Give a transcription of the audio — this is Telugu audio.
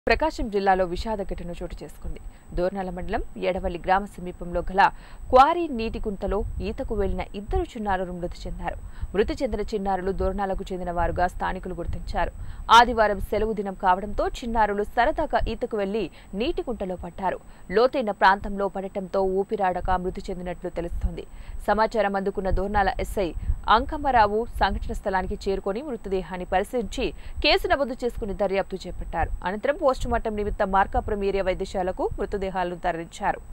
ప్రకాశం జిల్లాలో విషాద ఘటన చోటు చేసుకుంది దోర్నాల మండలం ఎడవల్లి గ్రామ సమీపంలో గల క్వారీ నీటి గుంతలో ఈతకు వెళ్లిన ఇద్దరు చిన్నారులు మృతి చెందారు మృతి చెందిన చిన్నారులు దోర్నాలకు చెందిన వారుగా స్థానికులు గుర్తించారు ఆదివారం సెలవు దినం కావడంతో చిన్నారులు సరదాగా ఈతకు వెళ్లి నీటి గుంటలో పడ్డారు లోతైన ప్రాంతంలో పడటంతో ఊపిరాడక మృతి చెందినట్లు తెలుస్తోంది సమాచారం అందుకున్న దోర్నాల ఎస్ఐ అంకమ్మరావు సంఘటన స్థలానికి చేరుకొని మృతదేహాన్ని పరిశీలించి కేసు నమోదు చేసుకుని దర్యాప్తు చేపట్టారు అనంతరం పోస్టుమార్టం నిమిత్తం మార్కాపురం ఏరియా వైద్యశాలకు మృతదేహాలను తరలించారు